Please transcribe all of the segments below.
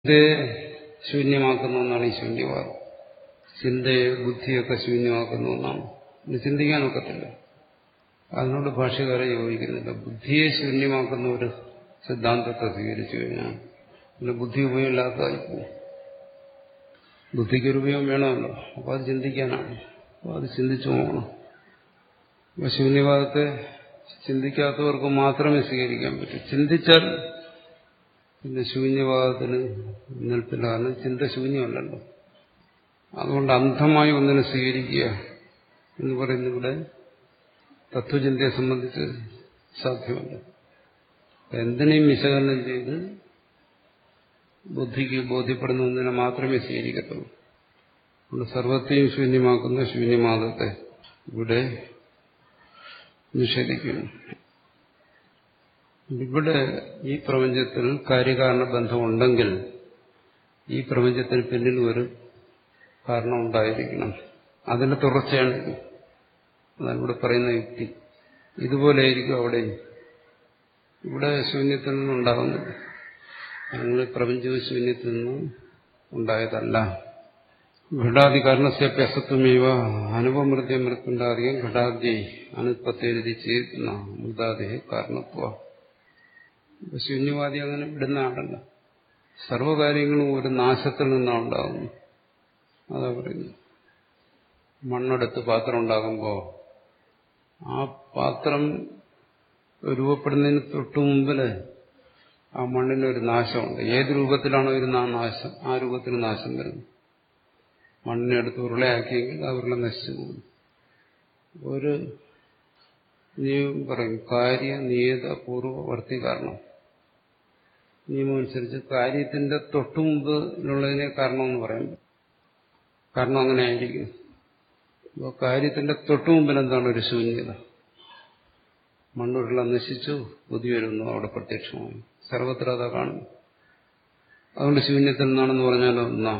ചിന്തയെ ശൂന്യമാക്കുന്ന ഒന്നാണ് ഈ ശൂന്യവാദം ചിന്തയെ ബുദ്ധിയൊക്കെ ശൂന്യമാക്കുന്ന ഒന്നാണ് ഇത് ചിന്തിക്കാൻ ഒക്കത്തില്ല അതിനോട് ഭാഷകാരെ യോജിക്കുന്നില്ല ബുദ്ധിയെ ശൂന്യമാക്കുന്ന ഒരു സിദ്ധാന്തത്തെ സ്വീകരിച്ചു കഴിഞ്ഞാൽ പിന്നെ ബുദ്ധി ഉപയോഗമില്ലാത്തതായി പോകും ബുദ്ധിക്കൊരു ഉപയോഗം വേണമല്ലോ അപ്പോൾ അത് ചിന്തിക്കാനാണ് അപ്പോൾ അത് ചിന്തിച്ചു പോകണം അപ്പോൾ ശൂന്യവാദത്തെ ചിന്തിക്കാത്തവർക്ക് മാത്രമേ സ്വീകരിക്കാൻ പറ്റൂ ചിന്തിച്ചാൽ പിന്നെ ശൂന്യവാദത്തിന് നിൽപ്പില്ല കാരണം ചിന്ത ശൂന്യമല്ലല്ലോ അതുകൊണ്ട് അന്ധമായി ഒന്നിനെ സ്വീകരിക്കുക എന്ന് പറയുന്നത് ഇവിടെ തത്വചിന്തയെ സംബന്ധിച്ച് സാധ്യമല്ല എന്തിനേയും വിശകലനം ചെയ്ത് ബുദ്ധിക്ക് ബോധ്യപ്പെടുന്ന ഒന്നിനെ മാത്രമേ സ്വീകരിക്കത്തുള്ളൂ അതുകൊണ്ട് സർവത്തെയും ശൂന്യമാക്കുന്ന ശൂന്യമാദത്തെ ഇവിടെ നിഷേധിക്കുന്നു ഇവിടെ ഈ പ്രപഞ്ചത്തിൽ കാര്യകാരണ ബന്ധമുണ്ടെങ്കിൽ ഈ പ്രപഞ്ചത്തിന് പിന്നിൽ ഒരു കാരണം ഉണ്ടായിരിക്കണം അതിന്റെ തുടർച്ചയാണ് ഇത് അതാണ് ഇവിടെ പറയുന്ന യുക്തി ഇതുപോലെയായിരിക്കും അവിടെ ഇവിടെ ശൂന്യത്തിൽ നിന്നുണ്ടാകുന്നത് അങ്ങനെ പ്രപഞ്ചവും ശൂന്യത്തിൽ നിന്ന് ഉണ്ടായതല്ല ഘടാദി കാരണസ്യപ്യസത്വമേവ അനുപമൃത്യ മൃത്യുണ്ടാധികം ഘടാദ്യ അനുത്പത്തേരുതി ചെയ്യുന്ന മൃതാദേഹ കാരണത്വ ശൂന്യവാദി അങ്ങനെ വിടുന്ന ആളല്ല സർവകാര്യങ്ങളും ഒരു നാശത്തിൽ നിന്നാണ് ഉണ്ടാകുന്നത് അതാ പറയുന്നത് മണ്ണെടുത്ത് പാത്രം ഉണ്ടാകുമ്പോൾ ആ പാത്രം രൂപപ്പെടുന്നതിന് തൊട്ടു മുമ്പില് ആ മണ്ണിന് ഒരു നാശമുണ്ട് ഏത് രൂപത്തിലാണോ വരുന്ന ആ നാശം ആ രൂപത്തിന് നാശം വരുന്നു മണ്ണിനെ എടുത്ത് ഉരുളയാക്കിയെങ്കിൽ ആ ഉരുള നശിച്ചു പോകും ഒരു നിയമം പറയും കാര്യ നിയത പൂർവവർത്തി കാരണം നിയമം അനുസരിച്ച് കാര്യത്തിന്റെ തൊട്ടു മുമ്പിലുള്ളതിനെ കാരണമെന്ന് പറയാൻ കാരണം അങ്ങനെ ആയിരിക്കും അപ്പോൾ കാര്യത്തിന്റെ തൊട്ടു മുമ്പിൽ എന്താണ് ഒരു ശൂന്യത മണ്ണുരുള നശിച്ചു പുതിയ വരുന്നു അവിടെ പ്രത്യക്ഷമായി സർവത്ര അതാ കാണുന്നു അതുകൊണ്ട് ശൂന്യത്തിൽ നിന്നാണെന്ന് പറഞ്ഞാലോ ഒന്നാ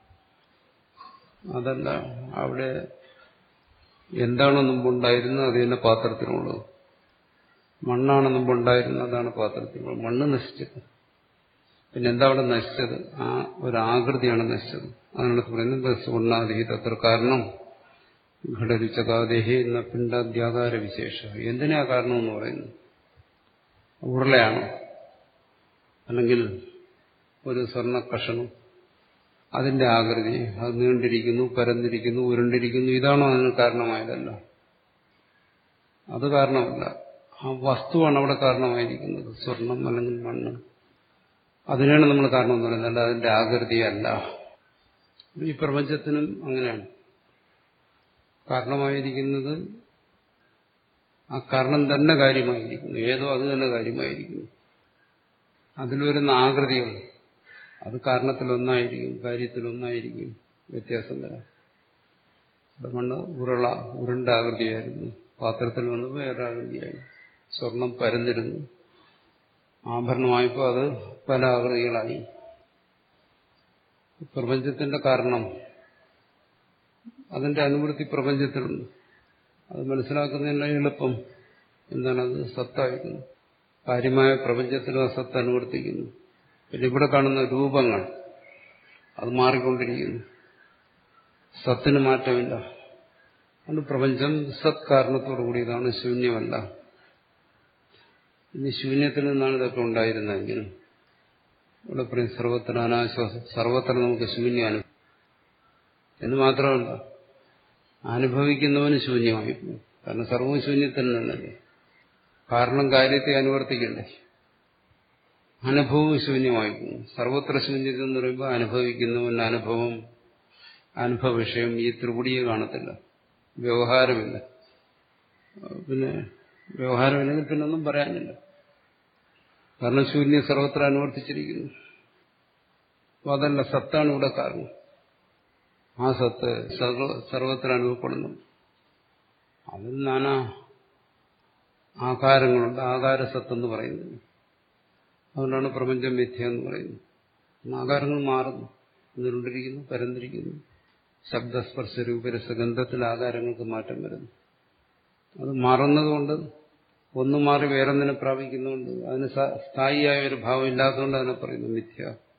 അതല്ല അവിടെ എന്താണോ മുമ്പുണ്ടായിരുന്നത് അത് തന്നെ പാത്രത്തിനുള്ളത് മണ്ണാണ് മുമ്പുണ്ടായിരുന്നത് അതാണ് പാത്രത്തിനുള്ളത് മണ്ണ് നശിച്ചത് പിന്നെ എന്താ അവിടെ നശിച്ചത് ആ ഒരു ആകൃതിയാണ് നശിച്ചത് അതിനടുത്ത് പറയുന്നത് സുവർണാദിഹി തത്ര കാരണം ഘടരുച്ചകാദേഹി എന്ന പിണ്ടാദ്യാകാര വിശേഷ എന്തിനാ കാരണം എന്ന് പറയുന്നു ഉരുളയാണോ അല്ലെങ്കിൽ ഒരു സ്വർണ്ണ കഷണം അതിന്റെ ആകൃതി അത് നീണ്ടിരിക്കുന്നു പരന്നിരിക്കുന്നു ഉരുണ്ടിരിക്കുന്നു ഇതാണോ അതിന് കാരണമായതല്ല അത് കാരണമല്ല ആ വസ്തുവാണ് അവിടെ കാരണമായിരിക്കുന്നത് സ്വർണം അല്ലെങ്കിൽ മണ്ണ് അതിനാണ് നമ്മൾ കാരണം എന്ന് പറയുന്നത് അല്ല അതിന്റെ ആകൃതിയല്ല ഈ പ്രപഞ്ചത്തിനും അങ്ങനെയാണ് കാരണമായിരിക്കുന്നത് ആ കാരണം തന്നെ കാര്യമായിരിക്കുന്നു ഏതോ അത് തന്നെ കാര്യമായിരിക്കുന്നു അതിൽ വരുന്ന ആകൃതികൾ അത് കാരണത്തിലൊന്നായിരിക്കും കാര്യത്തിലൊന്നായിരിക്കും വ്യത്യാസം വരാം ഇവിടെ മണ്ണ് ഉരുള ഉരുണ്ട ആകൃതിയായിരുന്നു പാത്രത്തിൽ വന്ന് വേറെ ആകൃതിയായി സ്വർണം പരന്നിരുന്നു ആഭരണമായപ്പോൾ അത് പല ആകൃതികളായി പ്രപഞ്ചത്തിന്റെ കാരണം അതിന്റെ അനുവൃത്തി പ്രപഞ്ചത്തിലുണ്ട് അത് മനസ്സിലാക്കുന്നതിനുള്ള എളുപ്പം എന്താണത് സത്തായിരിക്കുന്നു കാര്യമായ പ്രപഞ്ചത്തിലും ആ സത്ത് അനുവർത്തിക്കുന്നു പിന്നെ ഇവിടെ കാണുന്ന രൂപങ്ങൾ അത് മാറിക്കൊണ്ടിരിക്കുന്നു സത്തിന് മാറ്റമില്ല അതുകൊണ്ട് പ്രപഞ്ചം സത് കാരണത്തോടു കൂടിയതാണ് ശൂന്യമല്ല ഇനി ശൂന്യത്തിൽ നിന്നാണ് ഇതൊക്കെ ഉണ്ടായിരുന്നതെങ്കിൽ ഇവിടെ പറയും സർവത്ര അനാശ്വാസം സർവത്ര നമുക്ക് ശൂന്യ അനുഭവം എന്ന് മാത്രമല്ല അനുഭവിക്കുന്നവന് ശൂന്യമായി പോകും കാരണം സർവവും ശൂന്യത്തിൽ നിന്നല്ലേ കാരണം കാര്യത്തെ അനുവർത്തിക്കണ്ടേ അനുഭവവും ശൂന്യമായി പോകും സർവത്ര ശൂന്യത എന്ന് പറയുമ്പോൾ അനുഭവിക്കുന്നവന്റെ അനുഭവം അനുഭവ വിഷയം ഈ ത്രിപുടിയെ കാണത്തില്ല വ്യവഹാരമില്ല പിന്നെ വ്യവഹാരമില്ലെങ്കിൽ പിന്നെ ഒന്നും പറയാനില്ല കാരണം ശൂന്യം സർവത്ര അനുവർത്തിച്ചിരിക്കുന്നു അപ്പോൾ അതല്ല സത്താണ് ഇവിടെ കാരണം ആ സത്ത് സർവത്ര അനുഭവപ്പെടുന്നു അതിൽ നാനാ ആകാരങ്ങളുണ്ട് ആകാര സത്തെന്ന് പറയുന്നത് അതുകൊണ്ടാണ് പ്രപഞ്ചം മിഥ്യ എന്ന് പറയുന്നത് ആകാരങ്ങൾ മാറുന്നു നിരുണ്ടിരിക്കുന്നു പരന്നിരിക്കുന്നു ശബ്ദസ്പർശ രൂപരസഗന്ധത്തിൽ ആകാരങ്ങൾക്ക് മാറ്റം വരുന്നു അത് മാറുന്നതുകൊണ്ട് ഒന്ന് മാറി വേറൊന്നിനെ പ്രാപിക്കുന്നുണ്ട് അതിന് സ്ഥായിയായ ഒരു ഭാവം ഇല്ലാത്തതുകൊണ്ട് അതിനെ പറയുന്നു മിഥ്യ